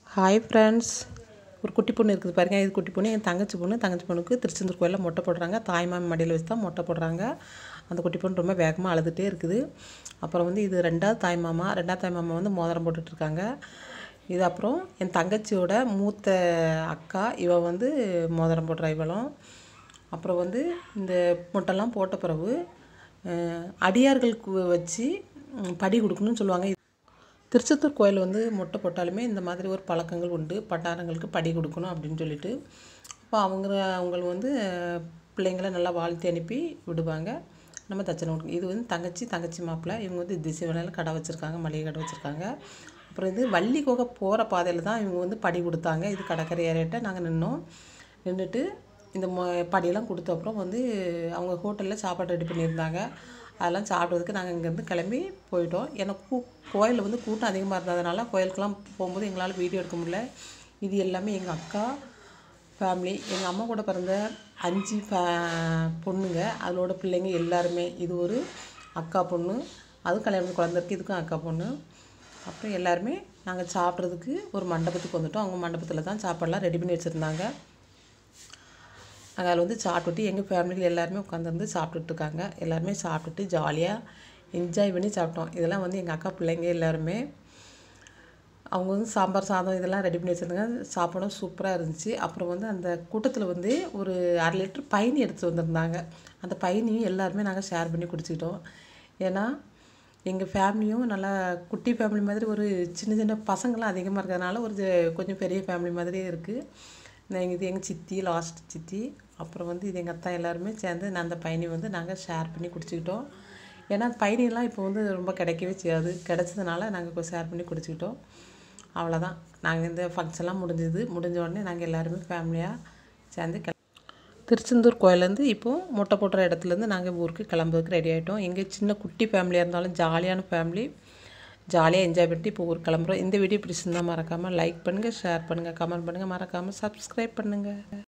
hi friends ஒரு குட்டி பொண்ணு இருக்குது பாருங்க இது குட்டி பொண்ணு என் தங்கச்சி பொண்ணு தங்கச்சி பொண்ணுக்கு திருச்செந்தூர் கோயிலில் மொட்டை போடுறாங்க தாய்மாமன் மடியில் வச்சு தான் மொட்டை போடுறாங்க அந்த குட்டி பொண்ணு ரொம்ப வேகமாக அழுதுகிட்டே இருக்குது அப்புறம் வந்து இது ரெண்டாவது தாய்மாமா ரெண்டாவது தாய்மாமா வந்து மோதிரம் போட்டுட்ருக்காங்க இது அப்புறம் என் தங்கச்சியோட மூத்த அக்கா இவ வந்து மோதிரம் போடுறா இவளும் அப்புறம் வந்து இந்த மொட்டைலாம் போட்ட பிறகு அஹ், அடியார்களுக்கு வச்சு ம், படி கொடுக்கணும்னு சொல்லுவாங்க திருச்செந்தூர் கோயில் வந்து மொட்டை போட்டாலுமே இந்த மாதிரி ஒரு பழக்கங்கள் உண்டு பட்டாரங்களுக்கு படி கொடுக்கணும் அப்படின்னு சொல்லிட்டு அப்போ அவங்க அவங்க வந்து அஹ், பிள்ளைங்களை நல்லா வாழ்த்தி அனுப்பி விடுவாங்க நம்ம தச்சனை கொடுக்கணும் இது வந்து தங்கச்சி தங்கச்சி மாப்பிள்ளை இவங்க வந்து திசைவனையில் கடை வச்சுருக்காங்க மளிகை கடை வச்சுருக்காங்க அப்புறம் இது வள்ளி குகை போகிற பாதையில் தான் இவங்க வந்து படி கொடுத்தாங்க இது கடற்கரை ஏறிட்ட நாங்கள் நின்னோம் நின்றுட்டு இந்த மொ படியெல்லாம் கொடுத்த அப்புறம் வந்து அவங்க ஹோட்டலில் சாப்பாடு ரெடி பண்ணியிருந்தாங்க அதெல்லாம் சாப்பிட்றதுக்கு நாங்கள் இங்கேருந்து கிளம்பி போயிட்டோம் ஏன்னா கூ கோயிலில் வந்து கூட்டம் அதிகமாக இருந்ததுனால கோயிலுக்கெல்லாம் போகும்போது எங்களால் வீடியோ எடுக்க முடியல இது எல்லாமே எங்கள் அக்கா ஃபேமிலி எங்கள் அம்மா கூட பிறந்த அஞ்சு ஃபே பொண்ணுங்க அதோட பிள்ளைங்க எல்லாருமே இது ஒரு அக்கா பொண்ணு அதுவும் கல்யாணம் குழந்த இருக்கு இதுக்கும் அக்கா பொண்ணு அப்புறம் எல்லாருமே நாங்கள் சாப்பிட்றதுக்கு ஒரு மண்டபத்துக்கு வந்துட்டோம் அவங்க மண்டபத்தில் தான் சாப்பாடெல்லாம் ரெடி பண்ணி வச்சுருந்தாங்க நாங்கள் அதில் வந்து சாப்பிட்டுட்டு எங்கள் ஃபேமிலியில் எல்லாருமே உட்காந்துருந்து சாப்பிட்டுட்டு இருக்காங்க எல்லாருமே சாப்பிட்டுட்டு ஜாலியாக என்ஜாய் பண்ணி சாப்பிட்டோம் இதெல்லாம் வந்து எங்கள் அக்கா பிள்ளைங்க எல்லாருமே அவங்க வந்து சாம்பார் சாதம் இதெல்லாம் ரெடி பண்ணி வச்சுருந்தாங்க சாப்பாடும் சூப்பராக இருந்துச்சு அப்புறம் வந்து அந்த கூட்டத்தில் வந்து ஒரு அரை லிட்டர் பயணி எடுத்து வந்திருந்தாங்க அந்த பயணியும் எல்லாருமே நாங்கள் ஷேர் பண்ணி குடிச்சிக்கிட்டோம் ஏன்னா எங்கள் ஃபேமிலியும் நல்லா குட்டி ஃபேமிலி மாதிரி ஒரு சின்ன சின்ன பசங்களாம் அதிகமாக இருக்கிறதுனால ஒரு ஜ- கொஞ்சம் பெரிய ஃபேமிலி மாதிரியே இருக்குது இந்த இது எங்கள் சித்தி லாஸ்ட் சித்தி அப்புறம் வந்து இது எங்கள் அத்தா எல்லாருமே சேர்ந்து நான் அந்த பயணி வந்து நாங்கள் ஷேர் பண்ணி குடிச்சிக்கிட்டோம் ஏன்னா பயணியெல்லாம் இப்போ வந்து ரொம்ப கிடைக்கவே செய்யாது கிடைச்சதுனால நாங்கள் ஷேர் பண்ணி குடிச்சிக்கிட்டோம் அவ்வளோதான் நாங்கள் இந்த ஃபங்க்ஷன்லாம் முடிஞ்சது முடிஞ்ச உடனே நாங்கள் எல்லாருமே ஃபேமிலியாக சேர்ந்து கிள திருச்செந்தூர் கோயிலேருந்து இப்போது மொட்டை போடுற இடத்துலேருந்து நாங்கள் ஊருக்கு கிளம்புறதுக்கு ரெடி ஆகிட்டோம் எங்கள் சின்ன குட்டி ஃபேமிலியாக இருந்தாலும் ஜாலியான ஃபேமிலி ஜாலியாக என்ஜாய் பண்ணிட்டு இப்போ ஊருக்கு கிளம்புறோம் இந்த வீடியோ பிடிச்சிருந்தா மறக்காமல் லைக் பண்ணுங்கள் ஷேர் பண்ணுங்கள் கமெண்ட் பண்ணுங்கள் மறக்காமல் சப்ஸ்கிரைப் பண்ணுங்கள்